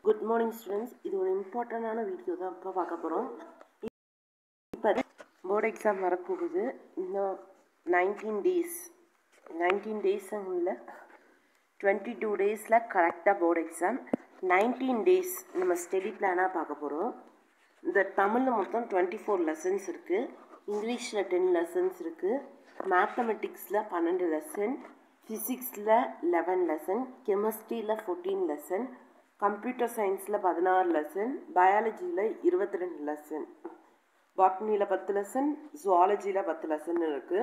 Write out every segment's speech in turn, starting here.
good morning students இது ஒரு இம்பார்ட்டண்டான வீடியோ தான் இப்போ பார்க்க போகிறோம் இப்போ போர்டு எக்ஸாம் வரப்போகுது இன்னும் நைன்டீன் டேஸ் நைன்டீன் டேஸ் இல்லை டுவெண்ட்டி டூ டேஸில் கரெக்டாக போர்டு எக்ஸாம் நைன்டீன் டேஸ் நம்ம ஸ்டடி பிளானாக பார்க்க போகிறோம் இந்த தமிழில் மொத்தம் டுவெண்ட்டி ஃபோர் லெசன்ஸ் இருக்குது இங்கிலீஷில் டென் லெசன்ஸ் இருக்குது மேத்தமெட்டிக்ஸில் பன்னெண்டு லெசன் ஃபிசிக்ஸில் லெவன் லெசன் கெமிஸ்ட்ரியில் ஃபோர்டீன் லெசன் கம்ப்யூட்டர் சயின்ஸில் பதினாறு லெசன் பயாலஜியில் இருபத்தி ரெண்டு லெசன் பாட்னியில் பத்து லெசன் ஜுவாலஜியில் பத்து லெசன் இருக்குது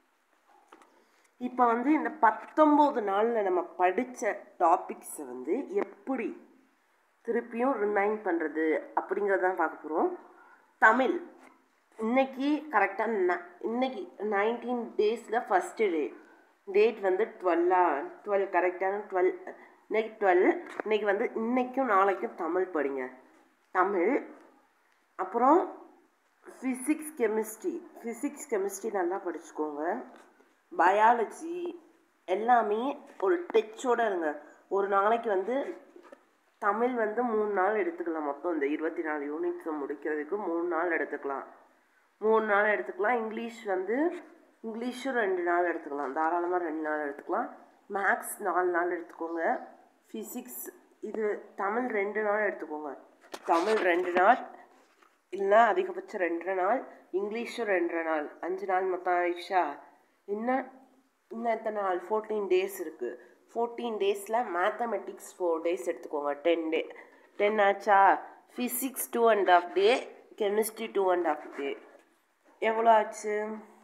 இப்போ வந்து இந்த பத்தொம்போது நாளில் நம்ம படித்த டாபிக்ஸை வந்து எப்படி திருப்பியும் ரிமைண்ட் பண்ணுறது அப்படிங்கிறதான் பார்க்க போகிறோம் தமிழ் இன்னைக்கு கரெக்டாக ந இன்னைக்கு நைன்டீன் டேஸில் ஃபஸ்ட்டு டே டேட் வந்து டுவெல்லா டுவெல் கரெக்டான டுவெல் இன்னைக்கு டுவெல் இன்னைக்கு வந்து இன்னைக்கும் நாளைக்கும் தமிழ் படிங்க தமிழ் அப்புறம் ஃபிசிக்ஸ் கெமிஸ்ட்ரி ஃபிசிக்ஸ் கெமிஸ்ட்ரி நல்லா படிச்சுக்கோங்க பயாலஜி எல்லாமே ஒரு டச்சோடு இருங்க ஒரு நாளைக்கு வந்து தமிழ் வந்து மூணு நாள் எடுத்துக்கலாம் மொத்தம் இந்த இருபத்தி நாலு யூனிட்ஸை முடிக்கிறதுக்கு மூணு நாள் எடுத்துக்கலாம் மூணு நாள் எடுத்துக்கலாம் இங்கிலீஷ் வந்து இங்கிலீஷும் ரெண்டு நாள் எடுத்துக்கலாம் தாராளமாக ரெண்டு நாள் எடுத்துக்கலாம் மேக்ஸ் நாலு நாள் எடுத்துக்கோங்க ஃபிசிக்ஸ் இது தமிழ் ரெண்டு நாள் எடுத்துக்கோங்க தமிழ் ரெண்டு நாள் இல்லை அதிகபட்சம் ரெண்டரை நாள் இங்கிலீஷும் ரெண்டரை நாள் அஞ்சு நாள் மொத்தம் ஆயிடுச்சா இன்னும் இன்னும் எத்தனை நாள் ஃபோர்டீன் டேஸ் இருக்குது ஃபோர்டீன் டேஸில் மேத்தமெட்டிக்ஸ் ஃபோர் டேஸ் எடுத்துக்கோங்க டென் டே டென் ஆச்சா physics two and half day chemistry two and half day எவ்வளோ ஆச்சு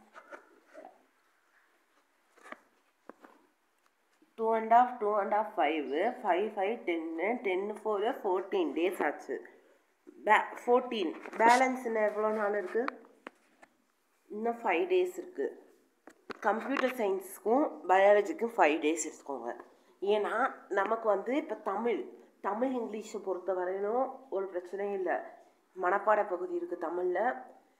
two and half two and half five five five டென்னு டென்னு ஃபோர் ஃபோர்டீன் டேஸ் ஆச்சு பே ஃபோர்டீன் பேலன்ஸ் இன்னும் எவ்வளோ நாள் இருக்குது இன்னும் ஃபைவ் டேஸ் இருக்குது கம்ப்யூட்டர் சயின்ஸுக்கும் பயாலஜிக்கும் ஃபைவ் டேஸ் எடுத்துக்கோங்க ஏன்னா நமக்கு வந்து இப்போ தமிழ் தமிழ் இங்கிலீஷை பொறுத்த வரையிலும் ஒரு பிரச்சனையும் இல்லை மனப்பாட பகுதி இருக்குது தமிழில்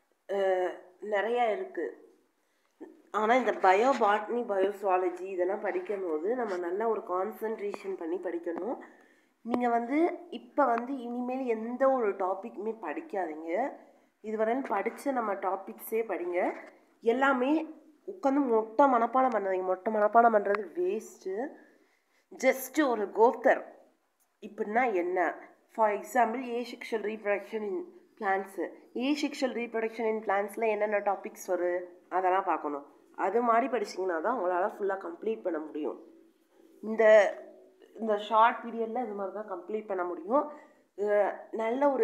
நிறையா இருக்குது ஆனால் இந்த பயோ பாட்னி பயோசுவாலஜி இதெல்லாம் படிக்கும் போது நம்ம நல்லா ஒரு கான்சன்ட்ரேஷன் பண்ணி படிக்கணும் நீங்கள் வந்து இப்போ வந்து இனிமேல் எந்த ஒரு டாப்பிக்குமே படிக்காதீங்க இதுவரையும் படித்த நம்ம டாபிக்ஸே படிங்க எல்லாமே உட்காந்து மொட்டை மனப்பாடம் பண்ணாதீங்க மொட்டை மனப்பாடம் பண்ணுறது வேஸ்ட்டு ஜஸ்ட்டு ஒரு கோத்தர் இப்படின்னா என்ன for example asexual reproduction in plants asexual reproduction in பிளான்ஸில் என்னென்ன டாபிக்ஸ் வரும் அதெல்லாம் பார்க்கணும் அது மாதிரி படிச்சிங்கன்னா தான் உங்களால் ஃபுல்லாக கம்ப்ளீட் பண்ண முடியும் இந்த இந்த ஷார்ட் பீரியடில் இது மாதிரி தான் கம்ப்ளீட் பண்ண முடியும் நல்ல ஒரு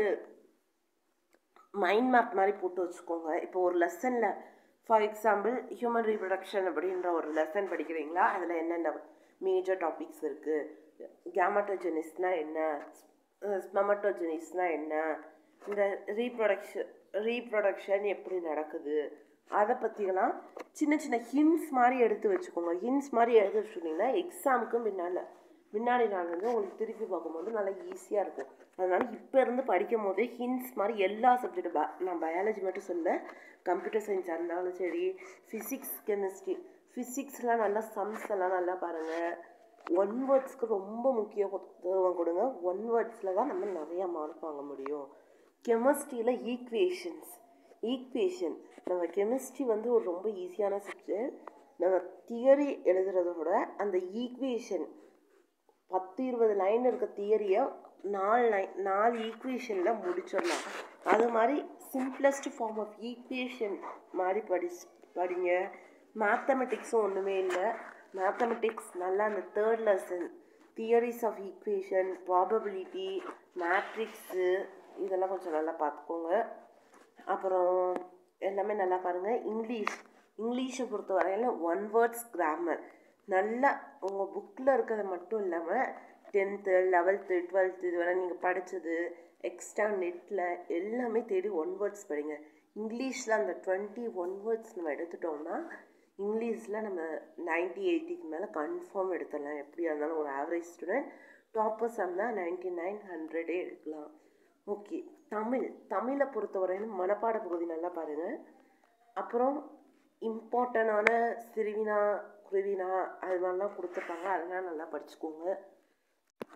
மைண்ட் மேப் மாதிரி போட்டு வச்சுக்கோங்க இப்போ ஒரு லெசனில் ஃபார் எக்ஸாம்பிள் ஹியூமன் ரீப்ரொடக்ஷன் அப்படின்ற ஒரு லெசன் படிக்கிறீங்களா அதில் என்னென்ன மேஜர் டாபிக்ஸ் இருக்குது கேமட்டோஜெனிஸ்னால் என்ன ஸ்மெமட்டோஜெனிஸ்னால் என்ன இந்த ரீப்ரொடக்ஷன் ரீப்ரொடக்ஷன் எப்படி நடக்குது அதை பற்றிலாம் சின்ன சின்ன ஹின்ஸ் மாதிரி எடுத்து வச்சுக்கோங்க ஹின்ஸ் மாதிரி எடுத்து வச்சுக்கிட்டிங்கன்னா எக்ஸாமுக்கும் பின்னால் முன்னாடி நாள் வந்து உங்களுக்கு திருப்பி பார்க்கும்போது நல்லா ஈஸியாக இருக்கும் அதனால் இப்போ இருந்து படிக்கும் போதே ஹின்ஸ் மாதிரி எல்லா சப்ஜெக்டும் ப நான் பயாலஜி மட்டும் சொல்ல கம்ப்யூட்டர் சயின்ஸாக இருந்தாலும் சரி ஃபிசிக்ஸ் கெமிஸ்ட்ரி ஃபிசிக்ஸ்லாம் நல்லா சம்ஸ் எல்லாம் நல்லா பாருங்கள் ஒன் வேர்ட்ஸ்க்கு ரொம்ப முக்கியத்துவம் கொடுங்க ஒன் வேர்ட்ஸில் தான் நம்ம நிறையா மார்க் வாங்க முடியும் கெமிஸ்ட்ரியில் ஈக்குவேஷன்ஸ் ஈக்குவேஷன் நம்ம கெமிஸ்ட்ரி வந்து ஒரு ரொம்ப ஈஸியான சப்ஜெக்ட் நம்ம தியரி எழுதுறத விட அந்த ஈக்குவேஷன் பத்து இருபது லைன் இருக்க தியரியை நாலு லைன் நாலு ஈக்குவேஷனில் முடிச்சிடலாம் அது மாதிரி சிம்பிளஸ்ட் ஃபார்ம் ஆஃப் ஈக்குவேஷன் மாதிரி படி படிங்க மேத்தமெட்டிக்ஸும் ஒன்றுமே இல்லை மேத்தமெட்டிக்ஸ் நல்லா அந்த third lesson theories of equation probability matrix இதெல்லாம் கொஞ்சம் நல்லா பார்த்துக்கோங்க அப்புறம் எல்லாமே நல்லா பாருங்கள் இங்கிலீஷ் இங்கிலீஷை பொறுத்த வரையில் ஒன் வேர்ட்ஸ் கிராமர் நல்லா உங்கள் புக்கில் இருக்கிறத மட்டும் இல்லாமல் டென்த்து லெவல்த்து டுவெல்த்து இது வரை நீங்கள் படித்தது எக்ஸ்ட்ரா நெட்டில் எல்லாமே தேடி ஒன் வேர்ட்ஸ் படிங்க இங்கிலீஷில் அந்த டுவெண்ட்டி ஒன் வேர்ட்ஸ் நம்ம எடுத்துட்டோம்னா இங்கிலீஷில் நம்ம நைன்ட்டி எயிட்டிக்கு மேலே கன்ஃபார்ம் எடுத்துடலாம் எப்படியா இருந்தாலும் ஒரு ஆவரேஜ் ஸ்டூடெண்ட் டாப்பர்ஸ் இருந்தால் நைன்ட்டி நைன் ஹண்ட்ரடே எடுக்கலாம் ஓகே தமிழ் தமிழை பொறுத்தவரையிலும் மனப்பாட பகுதி நல்லா பாருங்கள் அப்புறம் இம்பார்ட்டண்டான சிறுவினா குருவினா அது மாதிரிலாம் கொடுத்துருப்பாங்க அதெல்லாம் நல்லா படிச்சுக்கோங்க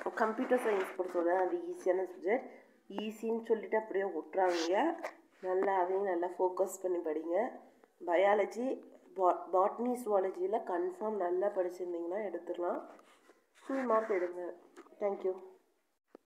கம்ப்யூட்டர் சயின்ஸ் பொறுத்தவரை அது ஈஸியான சப்ஜெக்ட் ஈஸின்னு சொல்லிட்டு அப்படியே விட்றாங்க நல்லா அதையும் நல்லா ஃபோக்கஸ் பண்ணி படிங்க பயாலஜி பா பாட்னி சுவாலஜியில் கன்ஃபார்ம் நல்லா படிச்சிருந்தீங்கன்னா எடுத்துடலாம் ஃபுல் மார்க் எடுங்க தேங்க்யூ